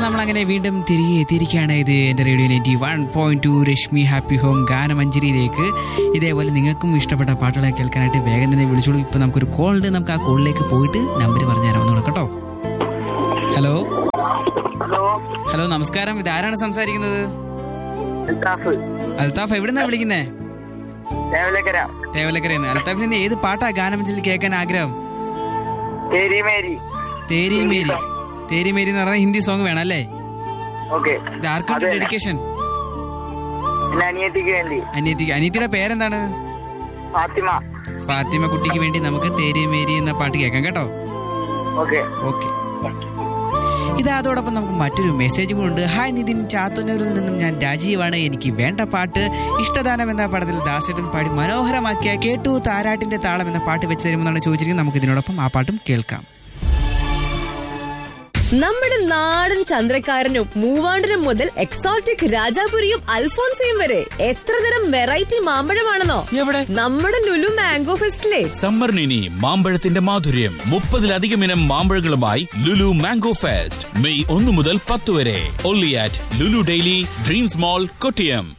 നമ്മൾ അങ്ങനെ വീണ്ടും തിരികെ എത്തിയിരിക്കുകയാണ് ഇത് എൻ്റെ radio ninety one point two Rashmi happy home ഗാനമഞ്ജരിയിലേക്ക് ഇതേപോലെ നിങ്ങൾക്കും ഇഷ്ടപ്പെട്ട പാട്ടുകളെ കേൾക്കാനായിട്ട് വേഗം തന്നെ വിളിച്ചോളൂ ഇപ്പൊ നമുക്കൊരു കോൾ ഉണ്ട് നമുക്ക് ആ കോളിലേക്ക് പോയിട്ട് നമ്പർ പറഞ്ഞു തരാമെന്നോളൂ കേട്ടോ ഹലോ ഹലോ ഹലോ നമസ്കാരം ഇത് ആരാണ് സംസാരിക്കുന്നത് അൽത്താഫ് അൽത്താഫ് എവിടുന്നാ വിളിക്കുന്നേ തേവലക്കര തേവലക്കരയിൽ നിന്ന് അൽത്താഫിൽ നിന്ന് ഏത് പാട്ടാ ഗാനമഞ്ജലിൽ കേൾക്കാൻ ആഗ്രഹം തേരി മേരി തേരി മേരി തേരി മേരി എന്ന് പറഞ്ഞ ഹിന്ദി സോങ് വേണം അല്ലേ ഓക്കെ ഇത് ആർക്കും അതെ. ഡെഡിക്കേഷൻ എന്റെ അനിയത്തിക്ക് വേണ്ടി അനിയത്തിക്ക് അനിയത്തിയുടെ പേരെന്താണ് ഫാത്തിമ ഫാത്തിമ കുട്ടിക്ക് വേണ്ടി നമുക്ക് തേരി മേരി എന്ന പാട്ട് കേൾക്കാം കേട്ടോ ഓക്കെ ഓക്കെ ഇത് അതോടൊപ്പം നമുക്ക് മറ്റൊരു മെസ്സേജ് കൂടെ ഹായ് നിതിൻ ചാത്തുന്നൂരിൽ നിന്നും ഞാൻ രാജീവാണ് എനിക്ക് വേണ്ട പാട്ട് ഇഷ്ടദാനം എന്ന പടത്തിൽ ദാസേട്ടൻ പാടി മനോഹരമാക്കിയ കേട്ടു താരാട്ടിന്റെ താളം എന്ന പാട്ട് വെച്ച് തരുമെന്നാണ് ചോദിച്ചിരിക്കുന്നത് നമുക്ക് ഇതിനോടൊപ്പം ആ പാട്ടും കേൾക്കാം നമ്മുടെ നാടൻ ചന്ദ്രക്കാരനും മൂവാണ്ടനും മുതൽ എക്സോട്ടിക് രാജാപുരിയും അൽഫോൻസയും വരെ എത്ര തരം വെറൈറ്റി മാമ്പഴമാണെന്നോ എവിടെ നമ്മുടെ ലുലു മാംഗോ ഫെസ്റ്റിലെ സമ്മറിനി മാമ്പഴത്തിന്റെ മാധുര്യം മുപ്പതിലധികം ഇനം മാമ്പഴങ്ങളുമായി ലുലു മാംഗോ ഫെസ്റ്റ് മെയ് ഒന്ന് മുതൽ പത്ത് വരെ only at Lulu daily dreams mall Kottiyam